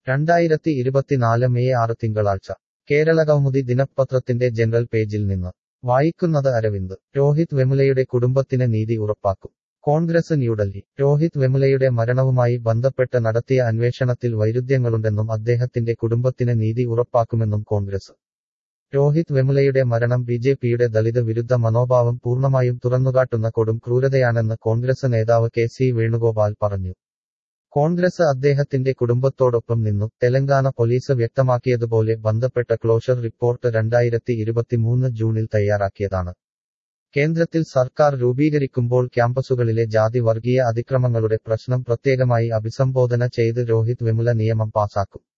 രണ്ടായിരത്തി ഇരുപത്തിനാല് മെയ് ആറ് തിങ്കളാഴ്ച കേരള കൗമുദി ദിനപത്രത്തിന്റെ ജനറൽ പേജിൽ നിന്ന് വായിക്കുന്നത് അരവിന്ദ് രോഹിത് വെമുലയുടെ കുടുംബത്തിന് നീതി ഉറപ്പാക്കും കോൺഗ്രസ് ന്യൂഡൽഹി രോഹിത് വെമുലയുടെ മരണവുമായി ബന്ധപ്പെട്ട് നടത്തിയ അന്വേഷണത്തിൽ വൈരുദ്ധ്യങ്ങളുണ്ടെന്നും അദ്ദേഹത്തിന്റെ കുടുംബത്തിന് നീതി ഉറപ്പാക്കുമെന്നും കോൺഗ്രസ് രോഹിത് വെമുലയുടെ മരണം ബിജെപിയുടെ ദളിത് വിരുദ്ധ മനോഭാവം പൂർണ്ണമായും തുറന്നുകാട്ടുന്ന കൊടും ക്രൂരതയാണെന്ന് കോൺഗ്രസ് നേതാവ് കെ സി വേണുഗോപാൽ പറഞ്ഞു കോൺഗ്രസ് അദ്ദേഹത്തിന്റെ കുടുംബത്തോടൊപ്പം നിന്നു തെലങ്കാന പോലീസ് വ്യക്തമാക്കിയതുപോലെ ബന്ധപ്പെട്ട ക്ലോഷർ റിപ്പോർട്ട് രണ്ടായിരത്തി ഇരുപത്തിമൂന്ന് ജൂണിൽ തയ്യാറാക്കിയതാണ് കേന്ദ്രത്തിൽ സർക്കാർ രൂപീകരിക്കുമ്പോൾ ക്യാമ്പസുകളിലെ ജാതി വർഗീയ അതിക്രമങ്ങളുടെ പ്രശ്നം പ്രത്യേകമായി അഭിസംബോധന ചെയ്ത് രോഹിത് വെമുല നിയമം പാസാക്കും